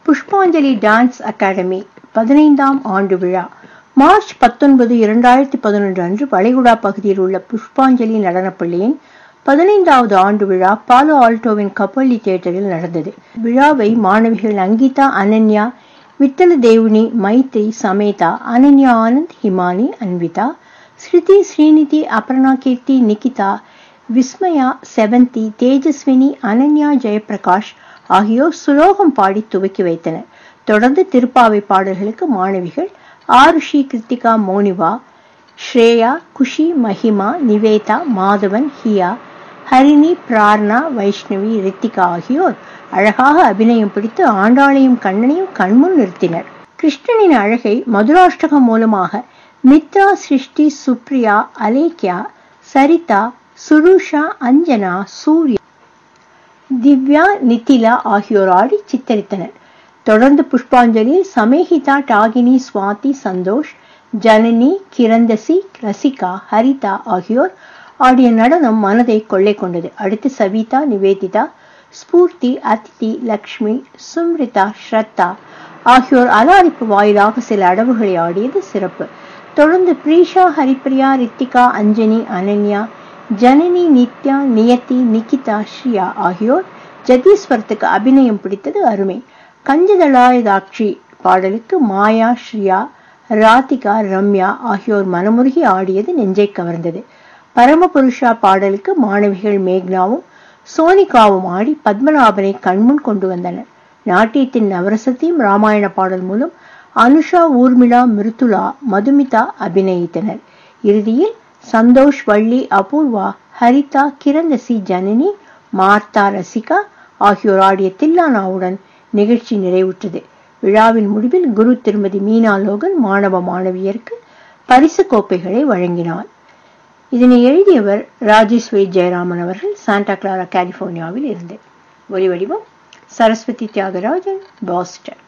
புஷ்பாஞ்சலி dance academy பதினைந்தாம் ஆண்டு விழா மார்ச் பத்தொன்பது இரண்டாயிரத்தி பதினொன்று அன்று வளைகுடா பகுதியில் உள்ள புஷ்பாஞ்சலி நடனப்பள்ளியின் பதினைந்தாவது ஆண்டு விழா பாலோ ஆல்டோவின் கப்பள்ளி தியேட்டரில் நடந்தது விழாவை மாணவிகள் அங்கிதா அனன்யா விட்டல தேவுனி மைத்ரி சமேதா அனன்யா ஆனந்த் ஹிமானி அன்விதா ஸ்ருதி ஸ்ரீநிதி அபர்ணா கீர்த்தி நிகிதா விஸ்மயா செவந்தி தேஜஸ்வினி அனன்யா ஜெயபிரகாஷ் ஆகியோர் சுலோகம் பாடி துவக்கி வைத்தனர் தொடர்ந்து திருப்பாவை பாடல்களுக்கு மாணவிகள் ஆருஷி கிருத்திகா மோனிவா ஸ்ரேயா குஷி மஹிமா நிவேதா மாதவன் ஹியா ஹரிணி பிரார்ணா வைஷ்ணவி ரித்திகா ஆகியோர் அழகாக அபிநயம் பிடித்து ஆண்டாளையும் கண்ணனையும் கண்முன் நிறுத்தினர் கிருஷ்ணனின் அழகை மதுராஷ்டகம் மூலமாக மித்ரா சிருஷ்டி சுப்ரியா அலேக்கியா சரிதா சுருஷா அஞ்சனா சூர்யா திவ்யா நித்திலா ஆகியோர் ஆடி சித்தரித்தனர் தொடர்ந்து புஷ்பாஞ்சலியில் சமேகிதா டாகினி சுவாதி சந்தோஷ் ஜனனி கிரந்தசி ரசிகா ஹரிதா ஆகியோர் ஆடிய நடனம் மனதை கொள்ளை கொண்டது அடுத்து சவிதா நிவேதிதா ஸ்பூர்த்தி அதிதி லக்ஷ்மி சும்ரிதா ஸ்ரத்தா ஆகியோர் அலாரிப்பு வாயிலாக சில அடவுகளை ஆடியது சிறப்பு தொடர்ந்து பிரீஷா ஹரிப்பிரியா ரித்திகா அஞ்சனி அனன்யா ஜனனி நித்யா நியதி நிகிதா ஸ்ரீயா ஆகியோர் ஜதீஸ்வரத்துக்கு அபிநயம் பிடித்தது அருமை கஞ்சதளாயதாட்சி பாடலுக்கு மாயா ஸ்ரீயா ராதிகா ரம்யா ஆகியோர் மனமுருகி ஆடியது நெஞ்சை கவர்ந்தது பரமபுருஷா பாடலுக்கு மாணவிகள் மேக்னாவும் சோனிகாவும் ஆடி பத்மநாபனை கண்முன் கொண்டு வந்தனர் நாட்டியத்தின் நவரசத்தையும் ராமாயண பாடல் மூலம் அனுஷா ஊர்மிளா மிருத்துளா மதுமிதா அபிநயித்தனர் இறுதியில் சந்தோஷ் வள்ளி அபூர்வா ஹரிதா கிரந்தசி ஜனனி மார்த்தா ரசிகா ஆகியோர் ஆடிய தில்லானாவுடன் நிகழ்ச்சி நிறைவுற்றது விழாவின் முடிவில் குரு திருமதி மீனா லோகன் மாணவ மாணவியருக்கு பரிசு கோப்பைகளை வழங்கினார் இதனை எழுதியவர் ராஜேஸ்வரி ஜெயராமன் அவர்கள் சாண்டா கிளாரா கலிபோர்னியாவில் இருந்து ஒலி வடிவம் சரஸ்வதி தியாகராஜன் பாஸ்டன்